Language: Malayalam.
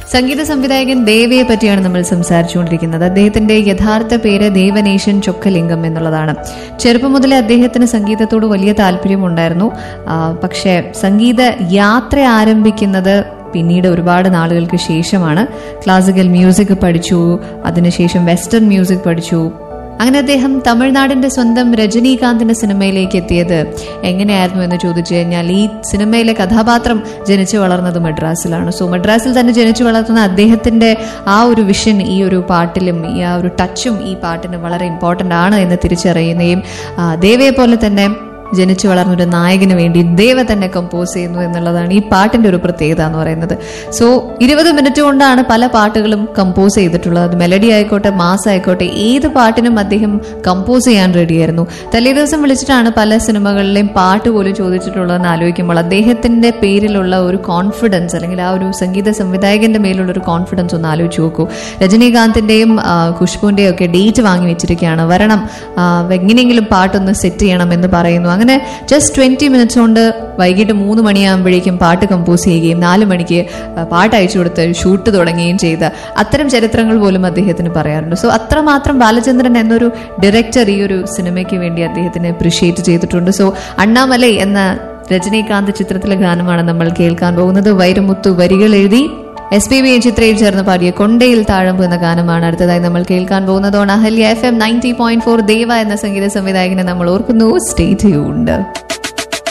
സംഗീത സംവിധായകൻ ദേവയെ പറ്റിയാണ് നമ്മൾ സംസാരിച്ചുകൊണ്ടിരിക്കുന്നത് അദ്ദേഹത്തിന്റെ യഥാർത്ഥ പേര് ദേവനേശൻ ചൊക്കലിംഗം എന്നുള്ളതാണ് ചെറുപ്പം മുതലേ അദ്ദേഹത്തിന് സംഗീതത്തോട് വലിയ താല്പര്യമുണ്ടായിരുന്നു ആ, പക്ഷേ സംഗീത യാത്ര ആരംഭിക്കുന്നത് പിന്നീട് ഒരുപാട് നാളുകൾക്ക് ശേഷമാണ് ക്ലാസിക്കൽ മ്യൂസിക് പഠിച്ചു അതിനുശേഷം വെസ്റ്റേൺ മ്യൂസിക് പഠിച്ചു അങ്ങനെ അദ്ദേഹം തമിഴ്നാടിന്റെ സ്വന്തം രജനീകാന്തിന്റെ സിനിമയിലേക്ക് എത്തിയത് എങ്ങനെയായിരുന്നു എന്ന് ചോദിച്ചു കഴിഞ്ഞാൽ ഈ സിനിമയിലെ കഥാപാത്രം ജനിച്ചു വളർന്നത് മദ്രാസിലാണ് സോ മദ്രാസിൽ തന്നെ ജനിച്ചു വളർത്തുന്ന അദ്ദേഹത്തിന്റെ ആ ഒരു വിഷൻ ഈ ഒരു പാട്ടിലും ഈ ആ ഒരു ടച്ചും ഈ പാട്ടിന് വളരെ ഇമ്പോർട്ടന്റ് ആണ് എന്ന് തിരിച്ചറിയുകയും ആ, ദേവയെ പോലെ തന്നെ ജനിച്ചു വളർന്നൊരു നായകന് വേണ്ടി ദേവ തന്നെ കമ്പോസ് ചെയ്യുന്നു എന്നുള്ളതാണ് ഈ പാട്ടിന്റെ ഒരു പ്രത്യേകത എന്ന് പറയുന്നത് സോ ഇരുപത് മിനിറ്റ് കൊണ്ടാണ് പല പാട്ടുകളും കമ്പോസ് ചെയ്തിട്ടുള്ളത് അത് മെലഡി ആയിക്കോട്ടെ മാസ് ആയിക്കോട്ടെ ഏത് പാട്ടിനും അദ്ദേഹം കമ്പോസ് ചെയ്യാൻ റെഡിയായിരുന്നു തലേ ദിവസം വിളിച്ചിട്ടാണ് പല സിനിമകളിലെയും പാട്ട് പോലും ചോദിച്ചിട്ടുള്ളതെന്ന് ആലോചിക്കുമ്പോൾ അദ്ദേഹത്തിന്റെ പേരിലുള്ള ഒരു കോൺഫിഡൻസ് അല്ലെങ്കിൽ ആ ഒരു സംഗീത സംവിധായകന്റെ മേലുള്ള ഒരു കോൺഫിഡൻസ് ഒന്ന് ആലോചിച്ച് നോക്കൂ രജനീകാന്തിന്റെയും ആ, ഖുഷ്ബുവിന്റെയും ഒക്കെ ഡേറ്റ് വാങ്ങി വെച്ചിരിക്കുകയാണ് വരണം ആ, എങ്ങനെയെങ്കിലും പാട്ടൊന്ന് സെറ്റ് ചെയ്യണം എന്ന് പറയുന്നു അങ്ങനെ ജസ്റ്റ് ട്വന്റി മിനിറ്റ്സ് കൊണ്ട് വൈകിട്ട് മൂന്ന് മണിയാകുമ്പോഴേക്കും പാട്ട് കമ്പോസ് ചെയ്യുകയും നാല് മണിക്ക് ആ, പാട്ട് അയച്ചു കൊടുത്ത് ഷൂട്ട് തുടങ്ങുകയും ചെയ്ത അത്തരം ചരിത്രങ്ങൾ പോലും അദ്ദേഹത്തിന് പറയാറുണ്ട് സോ അത്രമാത്രം ബാലചന്ദ്രൻ എന്നൊരു ഡയറക്ടർ ഈ ഒരു സിനിമയ്ക്ക് വേണ്ടി അദ്ദേഹത്തിന് അപ്രിഷിയേറ്റ് ചെയ്തിട്ടുണ്ട് സോ അണ്ണാമലൈ എന്ന രജനീകാന്ത് ചിത്രത്തിലെ ഗാനമാണ് നമ്മൾ കേൾക്കാൻ പോകുന്നത് വൈരമുത്തു വരികൾ എഴുതി എസ് പി ബി ചിത്രയിൽ ചേർന്ന് പാടിയ കൊണ്ടയിൽ താഴമ്പ് എന്ന ഗാനമാണ് അടുത്തതായി നമ്മൾ കേൾക്കാൻ പോകുന്നത് on Ahalya F M ninety point four Deva എന്ന സംഗീത സംവിധായകനെ നമ്മൾ ഓർക്കുന്നു സ്റ്റേ ട്യൂൺഡ്